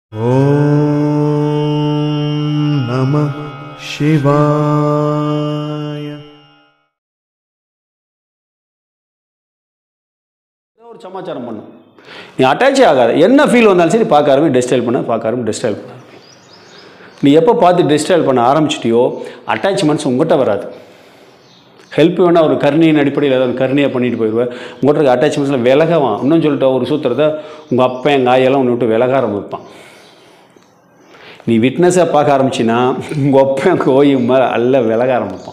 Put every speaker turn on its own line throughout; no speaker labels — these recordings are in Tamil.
ॐ नमः शिवाय
ஏதோ ஒரு சமாச்சாரம் பண்ணும் நீ அட்டாச்சே ஆகாத என்ன ஃபீல் வந்தாலும் சரி பார்க்க ஆரம்பி டெஸ்டைல் பண்ண பார்க்க ஆரம்பி டெஸ்டைல் பண்ண நீ எப்போ பார்த்து டெஸ்டைல் பண்ண ஆரம்பிச்சிட்டியோ அட்டாச்மெண்ட்ஸ் உங்கள்கிட்ட வராது ஹெல்ப் வேணால் ஒரு கருணையின் அடிப்படையில் ஏதாவது ஒரு கருணையாக பண்ணிட்டு போயிடுவேன் உங்கள்கிட்ட இருக்க அட்டாச்மெண்ட்ஸில் விலகவான் இன்னும் சொல்லிட்டு ஒரு சூத்திரத்தை உங்கள் அப்பா எங்கள் ஆயெல்லாம் உன்னை விட்டு விலக ஆரம்பிப்பான் நீ விட்னஸாக பார்க்க ஆரம்பிச்சின்னா உங்கள் அப்பா எங்கள் ஓய்வு மேலே அல்ல விலக ஆரம்பிப்பான்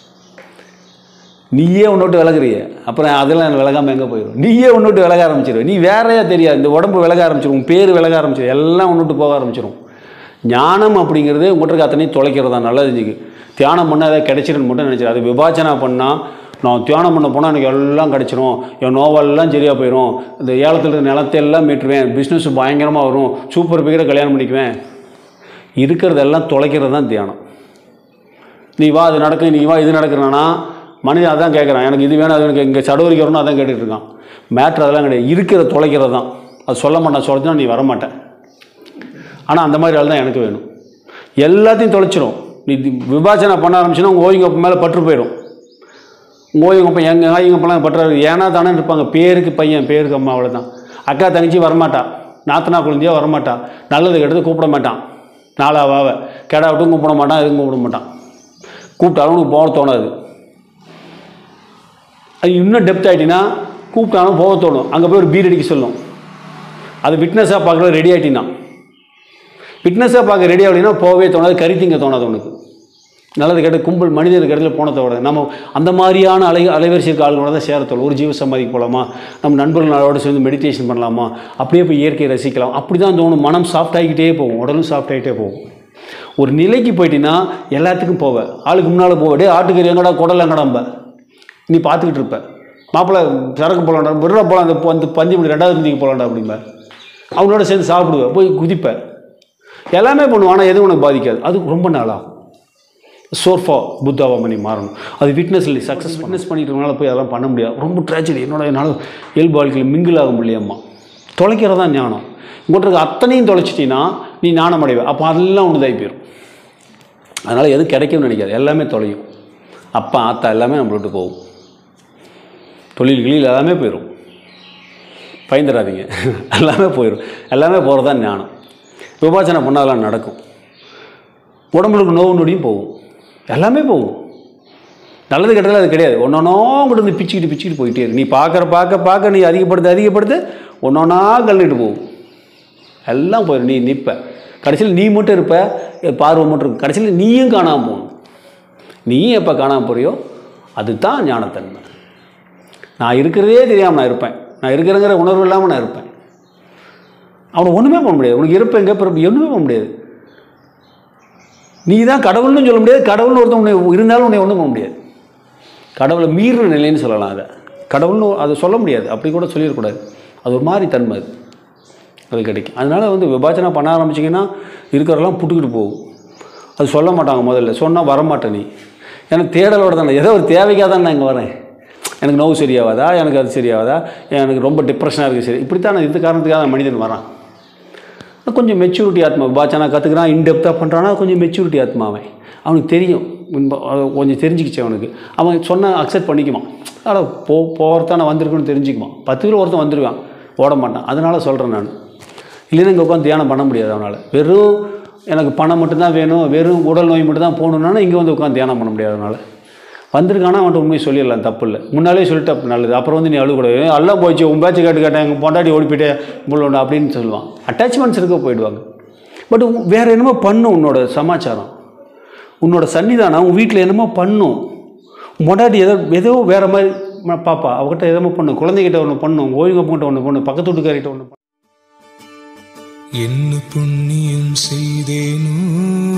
நீயே உன்னை விட்டு விலகுறிய அப்புறம் அதெல்லாம் விலகாமல் எங்கே போயிடும் நீயே உன்னை விட்டு விலக ஆரம்பிச்சிருவ நீ வேறையா தெரியாது இந்த உடம்பு விலக ஆரம்பிச்சிடும் உன் பேர் விலக ஆரம்பிச்சிடும் எல்லாம் உன்னை விட்டு போக ஆரம்பிச்சிடும் ஞானம் அப்படிங்கிறது உங்கள்கிட்ட இருக்க அத்தனையும் தொலைக்கிறதா நல்லது தெரிஞ்சுக்கு தியானம் பண்ணால் அதை கிடைச்சிருன்னு மட்டும் நினச்சிரு அது விபாச்சனா பண்ணால் நான் தியானம் பண்ண போனால் எனக்கு எல்லாம் கிடைச்சிரும் என் நோவெல்லாம் சரியாக போயிடும் இந்த ஏலத்தில் இருக்க நிலத்தை எல்லாம் மீட்டுருவேன் பிஸ்னஸ் பயங்கரமாக வரும் சூப்பர் பிகரை கல்யாணம் பண்ணிக்குவேன் இருக்கிறதெல்லாம் தொலைக்கிறது தான் தியானம் நீ வா அது நடக்கும் நீ வா இது நடக்கிறனா மனிதன் அதான் கேட்குறான் எனக்கு இது வேணும் அது எனக்கு இங்கே சடவரிக்கு வரணும் அதான் கேட்டுட்டு இருக்கான் மேட்ரு அதெல்லாம் கிடையாது இருக்கிற தொலைக்கிறது தான் அது சொல்ல மாட்டேன் சொல்லிச்சுனா நீ வரமாட்டேன் ஆனால் அந்த மாதிரி ஆள் தான் எனக்கு வேணும் எல்லாத்தையும் தொலைச்சிரும் நீ தி- விபாசனை பண்ண ஆரம்பிச்சுன்னா உங்கள் ஓய்வங்க மேலே பற்று போயிடும் உங்கள் ஓய்வங்க எங்கள் ஆய்வங்கப்பெல்லாம் பற்றாரு ஏன்னா தானே இருப்பாங்க பேருக்கு பையன் பேருக்கு அம்மா அவ்வளோதான் அக்கா தங்கச்சி வரமாட்டா நாத்தனா குழந்தையா வரமாட்டா நல்லது கெட்டது கூப்பிட மாட்டான் நாலாவாவ கெடா விட்டும் கூப்பிட மாட்டான் எதுவும் கூப்பிட மாட்டான் கூப்பிட்டாலும் உனக்கு போக தோணாது அது இன்னும் டெப்த் ஆகிட்டினா கூப்பிட்டாலும் போக தோணும் அங்கே போய் ஒரு பீர் அடிக்க சொல்லும் அது விட்னஸாக பார்க்குற ரெடி ஆகிட்டினா விட்னஸாக பார்க்க ரெடி ஆகலைன்னா போகவே தோணாது கறி திங்க தோணாது உனக்கு நல்லது கெட்ட கும்பல் மனிதர் இடத்துல போன தவிர நம்ம அந்த மாதிரியான அலை அலைவரிசை இருக்க ஆளுங்களோட தான் சேர தோணும் ஒரு ஜீவ சமாதிக்கு போகலாமா நம்ம நண்பர்களோட சேர்ந்து மெடிடேஷன் பண்ணலாமா அப்படியே போய் இயற்கையை ரசிக்கலாம் அப்படி தான் தோணும் மனம் சாஃப்ட் ஆகிக்கிட்டே போகும் உடலும் சாஃப்ட் ஆகிட்டே போகும் ஒரு நிலைக்கு போயிட்டீங்கன்னா எல்லாத்துக்கும் போவேன் ஆளுக்கு முன்னால் போவ டே ஆட்டுக்கறி எங்கடா குடல் எங்கடாம்ப நீ பார்த்துக்கிட்டு இருப்ப மாப்பிள்ளை சரக்கு போகலாண்டா விடுற போகலாம் அந்த ப- அந்த பந்தி மணி ரெண்டாவது பந்திக்கு போகலாண்டா அப்படிம்ப அவங்களோட சேர்ந்து சாப்பிடுவேன் போய் குதிப்ப எல்லாமே பண்ணுவோம் ஆனால் எதுவும் உனக்கு பாதிக்காது அது ரொம்ப நாளாகும் சோர்ஃபா புத்தாவா பண்ணி மாறணும் அது விட்னஸ் இல்லை சக்ஸஸ் விட்னஸ் பண்ணிட்டு போய் அதெல்லாம் பண்ண முடியாது ரொம்ப ட்ராஜடி என்னோட என்னால் இயல்பு வாழ்க்கையில் மிங்கிள் ஆக முடியாமா தொலைக்கிறது தான் ஞானம் உங்கள்கிட்ட இருக்க அத்தனையும் தொலைச்சிட்டின்னா நீ ஞானம் அடைவ அப்போ அதெல்லாம் ஒன்று இதாகி போயிடும் அதனால் எதுவும் கிடைக்கும்னு நினைக்காது எல்லாமே தொலையும் அப்பா ஆத்தா எல்லாமே நம்மள விட்டு போகும் தொழில் கிளியில் எல்லாமே போயிடும் பயந்துடாதீங்க எல்லாமே போயிடும் எல்லாமே போகிறது தான் ஞானம் விபாசனை பண்ணால் அதெல்லாம் நடக்கும் உடம்புக்கு நோவு நொடியும் போகும் எல்லாமே போகும் நல்லது கெட்டதில் அது கிடையாது ஒன்றொன்னா கூட இருந்து பிச்சுக்கிட்டு பிச்சுக்கிட்டு போயிட்டே இருக்கு நீ பார்க்குற பார்க்க பார்க்க நீ அதிகப்படுத்த அதிகப்படுத்த ஒன்றொன்னா கல்லிட்டு போகும் எல்லாம் போயிடும் நீ நிற்ப கடைசியில் நீ மட்டும் இருப்ப என் பார்வை மட்டும் இருக்கும் கடைசியில் நீயும் காணாமல் போகணும் நீயும் எப்போ காணாமல் போறியோ அதுதான் ஞானத்தன்மை நான் இருக்கிறதே தெரியாமல் நான் இருப்பேன் நான் இருக்கிறேங்கிற உணர்வு இல்லாமல் நான் இருப்பேன் அவனை ஒன்றுமே பண்ண முடியாது உனக்கு இருப்ப எங்கே பிறப்பு ஒன்றுமே பண்ண முடியாது நீ தான் கடவுள்னு சொல்ல முடியாது கடவுள்னு ஒருத்தன் உன்னை இருந்தாலும் உன்னை ஒன்றும் பண்ண முடியாது கடவுளை மீறுற நிலைன்னு சொல்லலாம் அதை கடவுள்னு அதை சொல்ல முடியாது அப்படி கூட சொல்லிடக்கூடாது அது ஒரு மாதிரி தன்மை அது அது கிடைக்கும் அதனால் வந்து விபாச்சனை பண்ண ஆரம்பிச்சிங்கன்னா இருக்கிறதெல்லாம் புட்டுக்கிட்டு போகும் அது சொல்ல மாட்டாங்க முதல்ல சொன்னால் வரமாட்டேன் நீ எனக்கு தேடலோட தானே ஏதோ ஒரு தேவைக்காக தான் நான் இங்கே வரேன் எனக்கு நோவு சரியாகாதா எனக்கு அது சரியாகாதா எனக்கு ரொம்ப டிப்ரெஷனாக இருக்குது சரி இப்படித்தான் நான் இந்த காரணத்துக்காக தான் மனிதன் வரான் கொஞ்சம் மெச்சூரிட்டி ஆத்மா பாச்சனா கற்றுக்கிறான் இன்டெப்த்தாக பண்ணுறான்னா கொஞ்சம் மெச்சூரிட்டி ஆத்மா அவன் அவனுக்கு தெரியும் இன்ப- அது கொஞ்சம் தெரிஞ்சுக்கிச்சு அவனுக்கு அவன் சொன்ன அக்செப்ட் பண்ணிக்குவான் அட போ போகிறதான் நான் வந்திருக்கேன்னு தெரிஞ்சுக்குவான் பத்து பேர் ஒருத்தன் வந்துருவான் ஓட மாட்டான் அதனால சொல்கிறேன் நான் இல்லைன்னா இங்கே உட்காந்து தியானம் பண்ண முடியாது அவனால் வெறும் எனக்கு பணம் மட்டும்தான் வேணும் வெறும் உடல் நோய் மட்டும் தான் போகணுன்னா இங்கே வந்து உட்காந்து தியானம் பண்ண முடியாது அவனால் வந்திருக்கானா அவன்கிட்ட உண்மையை சொல்லிடலாம் தப்பு இல்லை முன்னாலே சொல்லிட்டு அப்ப நல்லது அப்புறம் வந்து நீ அழுகக்கூடாது "ஏய், எல்லாம் போயிடுச்சு உன் பேச்சு கேட்டு கேட்டேன் எங்கள் பொண்டாட்டி ஓடி போயிட்டே இவ்வளோ அப்படின்னு சொல்லுவான் அட்டாச்மெண்ட்ஸ் இருக்க போயிடுவாங்க பட் வேறு என்னமோ பண்ணும் உன்னோட சமாச்சாரம் உன்னோட சன்னிதானம் உன் வீட்டில் என்னமோ பண்ணும் உன் பொண்டாட்டி ஏதோ ஏதோ வேறு மாதிரி ம- பாப்பா அவகிட்ட எதமோ பண்ணும் குழந்தைகிட்ட ஒன்று பண்ணும் ஓய்வப்பங்கிட்ட ஒன்று பண்ணும் பக்கத்து வீட்டுக்காரிட்ட ஒன்று
என்ன புண்ணியம் செய்தேனோ